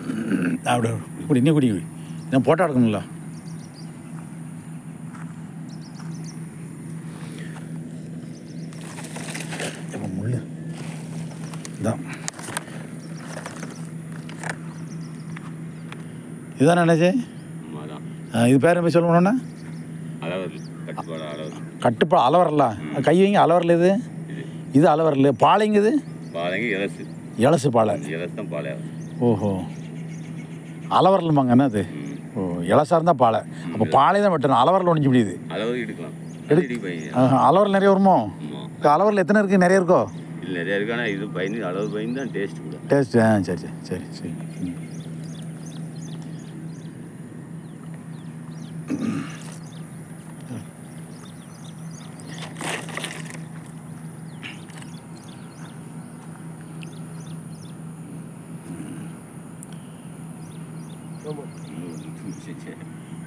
அப்படி குடி நீ குடி நான் போட்டோ எடுக்கணும்ல எப்போ முள்ளு இதான் இதுதான் நினைச்சே ஆமாம் அதான் இது பேர் என்ன சொல்லணும்னா அளவு கட்டுப்பாடு அளவு கட்டுப்பா அலவரல கை வைங்க அலவரல இது இது இது அலவரல பாலைங்க இது பாலைங்க இலசு இலசு பாலை இலசு தான் பாலையாகும் ஓஹோ அலவரலுமாங்க என்ன அது ம் ஓ இலசா இருந்தால் பாலை அப்போ பாலை தான் வெட்டணும் அலவரில் ஒழிஞ்சு முடியுது அளவு எடுக்கலாம் எடு- இடி பையன் அலவரில் நிறைய வருமோ ஆமாம் இப்போ அலவரில் எத்தனை இருக்குது நிறைய இருக்கோ இல்லை நிறையா இருக்கு ஆனால் இது பயந்து அளவு பயந்து தான் டேஸ்ட் கூட டேஸ்ட் ஆ சரி சரி சரி சரி ம். ம், சரி, சரி